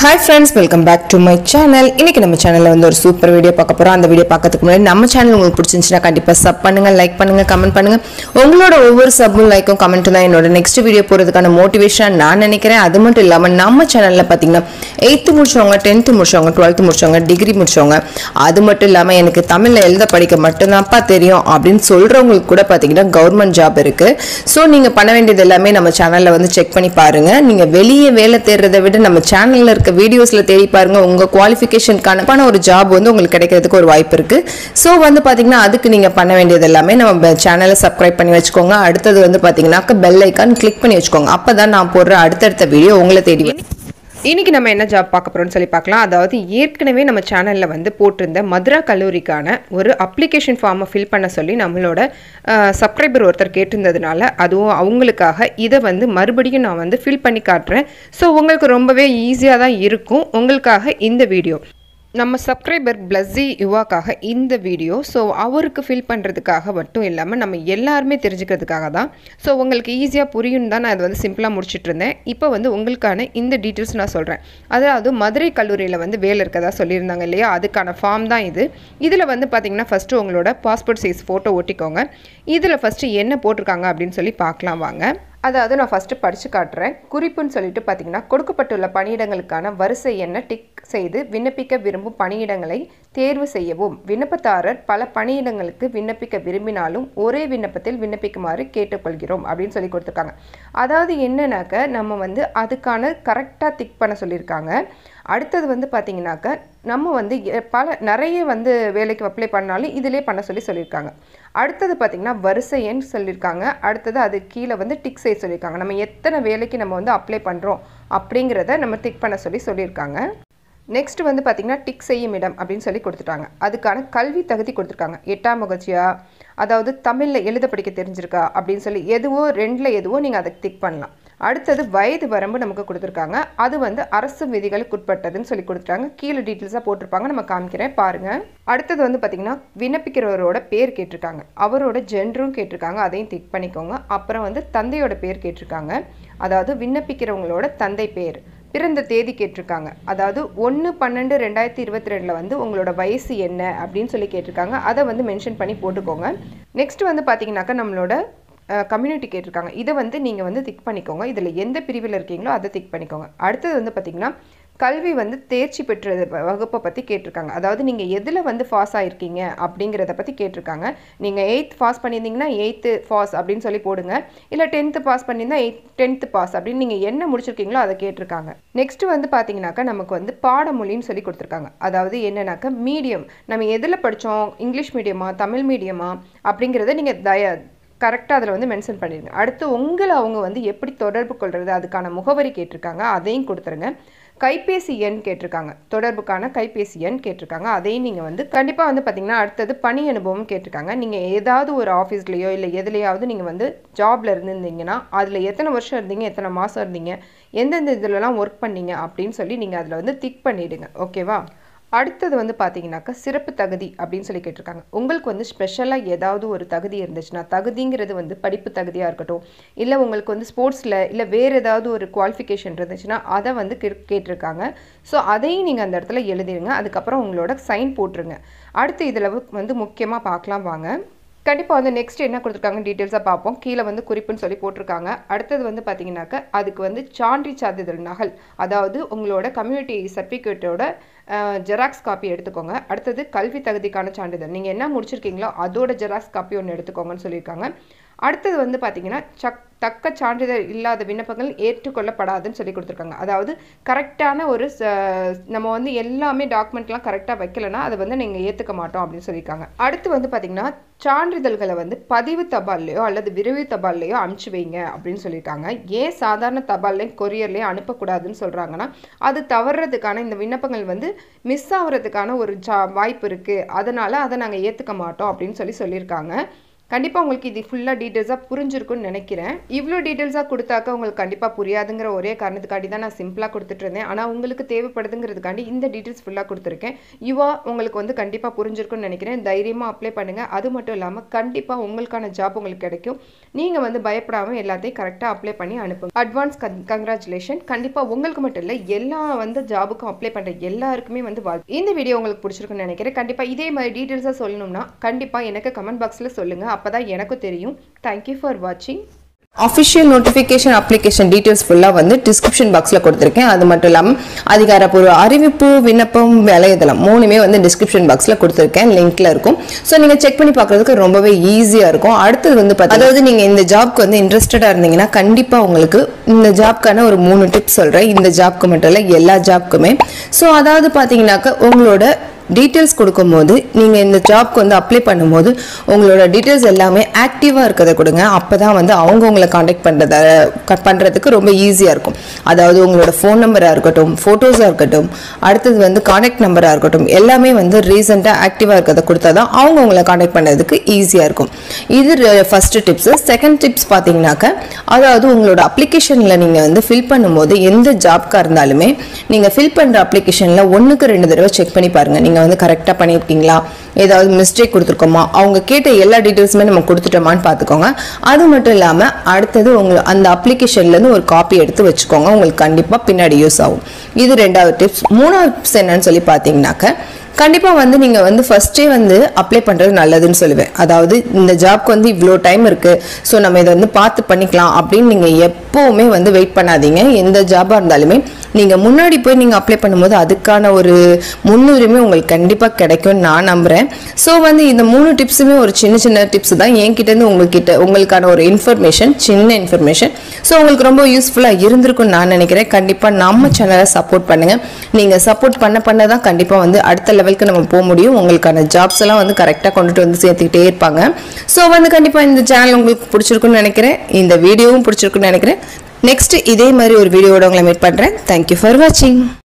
Hi friends welcome back to my channel இன்னைக்கு நம்ம சேனலில் வந்து ஒரு சூப்பர் வீடியோ பார்க்க போகிறோம் அந்த வீடியோ பார்க்கறதுக்கு முன்னாடி நம்ம சேனல் உங்களுக்கு பிடிச்சிருந்துச்சுன்னா கண்டிப்பாக சப் பண்ணுங்க லைக் பண்ணுங்க கமெண்ட் பண்ணுங்க உங்களோட ஒவ்வொரு சப்பும் லைக்கும் கமெண்ட்டும் தான் என்னோட நெக்ஸ்ட் வீடியோ போகிறதுக்கான மோட்டிவேஷன் நான் நினைக்கிறேன் அது மட்டும் இல்லாமல் நம்ம சேனலில் பார்த்தீங்கன்னா எயித்து முடிச்சவங்க டென்த்து முடிச்சவங்க டுவெல்த்து முடிச்சவங்க டிகிரி முடிச்சவங்க அது மட்டும் இல்லாமல் எனக்கு தமிழில் எழுத படிக்க மட்டும்தான்ப்பா தெரியும் அப்படின்னு சொல்கிறவங்களுக்கு கூட பார்த்தீங்கன்னா கவர்மெண்ட் ஜாப் இருக்குது ஸோ நீங்கள் பண்ண வேண்டியது எல்லாமே நம்ம சேனலில் வந்து செக் பண்ணி பாருங்க நீங்கள் வெளியே வேலை தேடுறதை விட நம்ம சேனலில் இருக்க வீடியோஸில் தேடி பாருங்க உங்கள் குவாலிஃபிகேஷனுக்கான ஒரு ஜாப் வந்து உங்களுக்கு கிடைக்கிறதுக்கு ஒரு வாய்ப்பு இருக்கு ஸோ வந்து பார்த்தீங்கன்னா அதுக்கு நீங்கள் பண்ண வேண்டியது எல்லாமே நம்ம சேனலை சப்ஸ்கிரைப் பண்ணி வச்சுக்கோங்க அடுத்தது வந்து பார்த்தீங்கன்னாக்க பெல் ஐக்கான் கிளிக் பண்ணி வச்சுக்கோங்க அப்போ தான் நான் போடுற அடுத்தடுத்த வீடியோ உங்களை தேடி வரும். இன்னைக்கு நம்ம என்ன ஜாப் பார்க்க போறோம்னு சொல்லி பார்க்கலாம் அதாவது ஏற்கனவே நம்ம சேனலில் வந்து போட்டிருந்த மதுரா கல்லூரிக்கான ஒரு அப்ளிகேஷன் ஃபார்மை ஃபில் பண்ண சொல்லி நம்மளோட சப்ஸ்கிரைபர் ஒருத்தர் கேட்டிருந்ததுனால அதுவும் அவங்களுக்காக இதை வந்து மறுபடியும் நான் வந்து ஃபில் பண்ணி காட்டுறேன் ஸோ உங்களுக்கு ரொம்பவே ஈஸியாக தான் இருக்கும் உங்களுக்காக இந்த வீடியோ நம்ம சப்ஸ்கிரைபர் பிளஸ்ஸி யுவாக்காக இந்த வீடியோ ஸோ அவருக்கு ஃபில் பண்ணுறதுக்காக மட்டும் இல்லாமல் நம்ம எல்லாருமே தெரிஞ்சுக்கிறதுக்காக தான் ஸோ உங்களுக்கு ஈஸியாக புரியும் தான் நான் இது வந்து சிம்பிளாக முடிச்சிட்டு இருந்தேன் இப்போ வந்து உங்களுக்கான இந்த டீட்டெயில்ஸ் நான் சொல்கிறேன் அதாவது மதுரை கல்லூரியில் வந்து வேலை இருக்கதா சொல்லியிருந்தாங்க இல்லையா அதுக்கான ஃபார்ம் தான் இது இதில் வந்து பார்த்தீங்கன்னா ஃபஸ்ட்டு உங்களோட பாஸ்போர்ட் சைஸ் ஃபோட்டோ ஒட்டிக்கோங்க இதில் ஃபஸ்ட்டு என்ன போட்டிருக்காங்க அப்படின்னு சொல்லி பார்க்கலாம் வாங்க அதாவது நான் ஃபஸ்ட்டு படித்து காட்டுறேன் குறிப்புன்னு சொல்லிட்டு பார்த்தீங்கன்னா கொடுக்கப்பட்டுள்ள பணியிடங்களுக்கான வரிசை எண்ணை டிக் செய்து விண்ணப்பிக்க விரும்பும் பணியிடங்களை தேர்வு செய்யவும் விண்ணப்பதாரர் பல பணியிடங்களுக்கு விண்ணப்பிக்க விரும்பினாலும் ஒரே விண்ணப்பத்தில் விண்ணப்பிக்குமாறு கேட்டுக்கொள்கிறோம் அப்படின்னு சொல்லி கொடுத்துருக்காங்க அதாவது என்னன்னாக்க நம்ம வந்து அதுக்கான கரெக்டாக திக் பண்ண சொல்லியிருக்காங்க அடுத்தது வந்து பார்த்தீங்கன்னாக்க நம்ம வந்து எ- பல நிறைய வந்து வேலைக்கு அப்ளை பண்ணாலும் இதிலே பண்ண சொல்லி சொல்லியிருக்காங்க அடுத்தது பார்த்திங்கன்னா வரிசை எண் சொல்லியிருக்காங்க அடுத்தது அது கீழே வந்து டிக் செய்ய சொல்லியிருக்காங்க நம்ம எத்தனை வேலைக்கு நம்ம வந்து அப்ளை பண்ணுறோம் அப்படிங்கிறத நம்ம டிக் பண்ண சொல்லி சொல்லியிருக்காங்க நெக்ஸ்ட் வந்து பார்த்திங்கன்னா டிக் செய்யும் இடம் அப்படின்னு சொல்லி கொடுத்துட்டாங்க அதுக்கான கல்வி தகுதி கொடுத்துருக்காங்க எட்டாம் வகுச்சியா அதாவது தமிழில் எழுத படிக்க தெரிஞ்சிருக்கா அப்படின்னு சொல்லி எதுவோ ரெண்டில் எதுவோ நீங்கள் அதை டிக் பண்ணலாம் அடுத்தது வயது வரம்பு நமக்கு கொடுத்துருக்காங்க அது வந்து அரசு விதிகளுக்கு உட்பட்டதுன்னு சொல்லி கொடுத்துட்டாங்க கீழே டீட்டெயில்ஸாக போட்டிருப்பாங்க நம்ம காமிக்கிறேன் பாருங்க அடுத்தது வந்து பார்த்தீங்கன்னா விண்ணப்பிக்கிறவரோட பேர் கேட்டிருக்காங்க அவரோட ஜென்டரும் கேட்டிருக்காங்க அதையும் டிக் பண்ணிக்கோங்க அப்புறம் வந்து தந்தையோட பேர் கேட்டிருக்காங்க அதாவது விண்ணப்பிக்கிறவங்களோட தந்தை பேர் பிறந்த தேதி கேட்டிருக்காங்க அதாவது ஒன்று பன்னெண்டு ரெண்டாயிரத்தி இருபத்தி ரெண்டில் வந்து உங்களோட வயசு என்ன அப்படின்னு சொல்லி கேட்டிருக்காங்க அதை வந்து மென்ஷன் பண்ணி போட்டுக்கோங்க நெக்ஸ்ட் வந்து பார்த்தீங்கன்னாக்கா நம்மளோட கம்யூனிட்டி கேட்டிருக்காங்க இதை வந்து நீங்கள் வந்து திக் பண்ணிக்கோங்க இதில் எந்த பிரிவில் இருக்கீங்களோ அதை திக் பண்ணிக்கோங்க அடுத்தது வந்து பார்த்தீங்கன்னா கல்வி வந்து தேர்ச்சி பெற்ற வகுப்பை பற்றி கேட்டிருக்காங்க அதாவது நீங்கள் எதில் வந்து பாஸ் ஆயிருக்கீங்க அப்படிங்கிறத பற்றி கேட்டிருக்காங்க நீங்கள் எயித் பாஸ் பண்ணியிருந்தீங்கன்னா எயித்து பாஸ் அப்படின்னு சொல்லி போடுங்க இல்லை டென்த்து பாஸ் பண்ணியிருந்தா எயித் டென்த்து பாஸ் அப்படின்னு நீங்கள் என்ன முடிச்சிருக்கீங்களோ அதை கேட்டிருக்காங்க நெக்ஸ்ட் வந்து பார்த்தீங்கன்னாக்கா நமக்கு வந்து பாடமொழின்னு சொல்லி கொடுத்துருக்காங்க அதாவது என்னன்னாக்கா மீடியம் நம்ம எதில் படித்தோம் இங்கிலீஷ் மீடியமா தமிழ் மீடியமா அப்படிங்கிறத நீங்கள் தய கரெக்டாக அதில் வந்து மென்ஷன் பண்ணிடுங்க அடுத்து உங்களை அவங்க வந்து எப்படி தொடர்பு கொள்வது அதுக்கான முகவரி கேட்டிருக்காங்க அதையும் கொடுத்துருங்க கைபேசி எண் கேட்டிருக்காங்க தொடர்புக்கான கைபேசி எண் கேட்டிருக்காங்க அதையும் நீங்கள் வந்து கண்டிப்பாக வந்து பார்த்தீங்கன்னா அடுத்தது பணி அனுபவம் கேட்டிருக்காங்க நீங்கள் ஏதாவது ஒரு ஆஃபீஸ்லேயோ இல்லை எதுலையாவது நீங்கள் வந்து ஜாப்ல இருந்திருந்தீங்கன்னா அதில் எத்தனை வருஷம் இருந்தீங்க எத்தனை மாதம் இருந்தீங்க எந்தெந்த இதுலலாம் ஒர்க் பண்ணீங்க அப்படின்னு சொல்லி நீங்கள் அதில் வந்து திக் பண்ணிவிடுங்க ஓகேவா அடுத்தது வந்து பார்த்தீங்கன்னாக்கா சிறப்பு தகுதி அப்படின்னு சொல்லி கேட்டிருக்காங்க உங்களுக்கு வந்து ஸ்பெஷலாக ஏதாவது ஒரு தகுதி இருந்துச்சுன்னா தகுதிங்கிறது வந்து படிப்பு தகுதியாக இருக்கட்டும் இல்லை உங்களுக்கு வந்து ஸ்போர்ட்ஸில் இல்லை வேறு ஏதாவது ஒரு குவாலிஃபிகேஷன் இருந்துச்சுன்னா அதை வந்து கே- கேட்டிருக்காங்க ஸோ அதையும் நீங்கள் அந்த இடத்துல எழுதிருங்க அதுக்கப்புறம் உங்களோட சைன் போட்டுருங்க அடுத்து இதில் வந்து முக்கியமாக பார்க்கலாம் வாங்க கண்டிப்பாக வந்து நெக்ஸ்ட் என்ன கொடுத்துருக்காங்க டீட்டெயில்ஸாக பார்ப்போம் கீழே வந்து குறிப்புன்னு சொல்லி போட்டிருக்காங்க அடுத்தது வந்து பார்த்தீங்கன்னாக்க அதுக்கு வந்து சான்றி சான்றிதழ் நகல் அதாவது உங்களோட கம்யூனிட்டி சர்டிஃபிகேட்டோட ஜெராக்ஸ் காப்பி எடுத்துக்கோங்க அடுத்தது கல்வி தகுதிக்கான சான்றிதழ் நீங்கள் என்ன முடிச்சிருக்கீங்களோ அதோட ஜெராக்ஸ் காப்பி ஒன்று எடுத்துக்கோங்கன்னு சொல்லியிருக்காங்க அடுத்தது வந்து பார்த்தீங்கன்னா சக் தக்க சான்றிதழ் இல்லாத விண்ணப்பங்கள் ஏற்றுக்கொள்ளப்படாதுன்னு சொல்லி கொடுத்துருக்காங்க அதாவது கரெக்டான ஒரு ச- நம்ம வந்து எல்லாமே டாக்குமெண்ட்லாம் கரெக்டாக வைக்கலனா அதை வந்து நீங்கள் ஏற்றுக்க மாட்டோம் அப்படின்னு சொல்லியிருக்காங்க அடுத்து வந்து பார்த்தீங்கன்னா சான்றிதழ்களை வந்து பதிவு தபால்லையோ அல்லது விரைவு தபால்லையோ அனுப்பிச்சு வைங்க அப்படின்னு சொல்லியிருக்காங்க ஏன் சாதாரண தபால்லையும் கொரியர்லையும் அனுப்பக்கூடாதுன்னு சொல்கிறாங்கன்னா அது தவறுறதுக்கான இந்த விண்ணப்பங்கள் வந்து மிஸ் ஆகுறதுக்கான ஒரு ஜா வாய்ப்பு இருக்குது அதனால் அதை நாங்கள் ஏற்றுக்க மாட்டோம் அப்படின்னு சொல்லி சொல்லியிருக்காங்க கண்டிப்பாக உங்களுக்கு இது ஃபுல்லாக டீட்டெயில்ஸாக புரிஞ்சிருக்கும்னு நினைக்கிறேன் இவ்வளோ டீட்டெயில்ஸாக கொடுத்தாக்க உங்களுக்கு கண்டிப்பாக புரியாதுங்கிற ஒரே காரணத்துக்காண்டி தான் நான் சிம்பிளாக கொடுத்துட்டு இருந்தேன் ஆனால் உங்களுக்கு தேவைப்படுதுங்கிறதுக்காண்டி இந்த டீட்டெயில்ஸ் ஃபுல்லாக கொடுத்துருக்கேன் யுவா உங்களுக்கு வந்து கண்டிப்பாக புரிஞ்சிருக்கும்னு நினைக்கிறேன் தைரியமாக அப்ளை பண்ணுங்கள் அது மட்டும் இல்லாமல் கண்டிப்பாக உங்களுக்கான ஜாப் உங்களுக்கு கிடைக்கும் நீங்கள் வந்து பயப்படாமல் எல்லாத்தையும் கரெக்டாக அப்ளை பண்ணி அனுப்புங்க அட்வான்ஸ் கங்க்ராச்சுலேஷன் கண்டிப்பாக உங்களுக்கு மட்டும் இல்லை எல்லா வந்து ஜாபுக்கும் அப்ளை பண்ணுற எல்லாருக்குமே வந்து வாழ்த்து இந்த வீடியோ உங்களுக்கு பிடிச்சிருக்குன்னு நினைக்கிறேன் கண்டிப்பாக இதே மாதிரி டீட்டெயில்ஸாக சொல்லணும்னா கண்டிப்பாக எனக்கு கமெண்ட் பாக்ஸில் சொல்லுங்கள் அப்போ தான் எனக்கும் தெரியும் தேங்க்யூ ஃபார் வாட்சிங் அஃபிஷியல் நோட்டிஃபிகேஷன் அப்ளிகேஷன் டீட்டெயில்ஸ் ஃபுல்லாக வந்து டிஸ்கிரிப்ஷன் பாக்ஸில் கொடுத்துருக்கேன் அது மட்டும் இல்லாமல் அதிகாரப்பூர்வ அறிவிப்பு விண்ணப்பம் விலையதளம் மூணுமே வந்து டிஸ்கிரிப்ஷன் பாக்ஸில் கொடுத்துருக்கேன் லிங்க்ல இருக்கும் ஸோ நீங்கள் செக் பண்ணி பார்க்குறதுக்கு ரொம்பவே ஈஸியாக இருக்கும் அடுத்தது வந்து பார்த்தா அதாவது நீங்கள் இந்த ஜாப்க்கு வந்து இன்ட்ரெஸ்டடாக இருந்தீங்கன்னா கண்டிப்பாக உங்களுக்கு இந்த ஜாப்க்கான ஒரு மூணு டிப்ஸ் சொல்கிறேன் இந்த ஜாப்க்கு மட்டும் இல்லை எல்லா ஜாப்க்குமே ஸோ அதாவது பார்த்தீங்கன்னாக்கா உங்களோட டீட்டெயில்ஸ் கொடுக்கும்போது நீங்கள் இந்த ஜாப்க்கு வந்து அப்ளை பண்ணும்போது உங்களோட டீட்டெயில்ஸ் எல்லாமே ஆக்டிவாக இருக்கிறத கொடுங்க அப்போ தான் வந்து அவங்க உங்களை காண்டாக்ட் பண்ணுறத பண்ணுறதுக்கு ரொம்ப ஈஸியாக இருக்கும் அதாவது உங்களோட ஃபோன் நம்பராக இருக்கட்டும் ஃபோட்டோஸாக இருக்கட்டும் அடுத்தது வந்து காண்டாக்ட் நம்பராக இருக்கட்டும் எல்லாமே வந்து ரீசெண்டாக ஆக்டிவாக இருக்கிறத கொடுத்தா தான் அவங்க உங்களை காண்டாக்ட் பண்ணுறதுக்கு ஈஸியாக இருக்கும் இது ஃபஸ்ட்டு டிப்ஸு செகண்ட் டிப்ஸ் பார்த்தீங்கன்னாக்க அதாவது உங்களோட அப்ளிகேஷனில் நீங்கள் வந்து ஃபில் பண்ணும்போது எந்த ஜாப்க்காக இருந்தாலுமே நீங்கள் ஃபில் பண்ணுற அப்ளிகேஷனில் ஒன்றுக்கு ரெண்டு தடவை செக் பண்ணி பாருங்கள் நீங்கள் வந்து கரெக்டாக பண்ணியிருக்கீங்களா ஏதாவது மிஸ்டேக் கொடுத்துருக்கோமா அவங்க கேட்ட எல்லா டீட்டெயில்ஸுமே நம்ம கொடுத்துட்டோமான்னு பார்த்துக்கோங்க அது மட்டும் இல்லாமல் அடுத்தது உங்களை அந்த அப்ளிகேஷன்லேருந்து ஒரு காப்பி எடுத்து வச்சுக்கோங்க உங்களுக்கு கண்டிப்பாக பின்னாடி யூஸ் ஆகும் இது ரெண்டாவது டிப்ஸ் மூணாவது டிப்ஸ் என்னன்னு சொல்லி பார்த்தீங்கன்னாக்க கண்டிப்பாக வந்து நீங்கள் வந்து ஃபஸ்ட்டே வந்து அப்ளை பண்ணுறது நல்லதுன்னு சொல்லுவேன் அதாவது இந்த ஜாப்க்கு வந்து இவ்வளோ டைம் இருக்குது ஸோ நம்ம இதை வந்து பார்த்து பண்ணிக்கலாம் அப்படின்னு நீங்கள் எப்போவுமே வந்து வெயிட் பண்ணாதீங்க எந்த ஜாபாக இருந்தாலுமே நீங்கள் முன்னாடி போய் நீங்கள் அப்ளை பண்ணும்போது அதுக்கான ஒரு முன்னுரிமை உங்களுக்கு கண்டிப்பாக கிடைக்கும்னு நான் நம்புகிறேன் ஸோ வந்து இந்த மூணு டிப்ஸுமே ஒரு சின்ன சின்ன டிப்ஸ் தான் என்கிட்டேருந்து உங்ககிட்ட உங்களுக்கான ஒரு இன்ஃபர்மேஷன் சின்ன இன்ஃபர்மேஷன் ஸோ உங்களுக்கு ரொம்ப யூஸ்ஃபுல்லாக இருந்திருக்கும்னு நான் நினைக்கிறேன் கண்டிப்பாக நம்ம சேனலை சப்போர்ட் பண்ணுங்கள் நீங்கள் சப்போர்ட் பண்ண பண்ண தான் கண்டிப்பாக வந்து அடுத்த லெவலுக்கு நம்ம போக முடியும் உங்களுக்கான ஜாப்ஸ் எல்லாம் வந்து கரெக்டாக கொண்டுட்டு வந்து சேர்த்துக்கிட்டே இருப்பாங்க ஸோ வந்து கண்டிப்பாக இந்த சேனல் உங்களுக்கு பிடிச்சிருக்குன்னு நினைக்கிறேன் இந்த வீடியோவும் பிடிச்சிருக்குன்னு நினைக்கிறேன் நெக்ஸ்ட் இதே மாதிரி ஒரு வீடியோவோட உங்களை மீட் பண்ணுறேன் தேங்க்யூ ஃபார் வாட்சிங்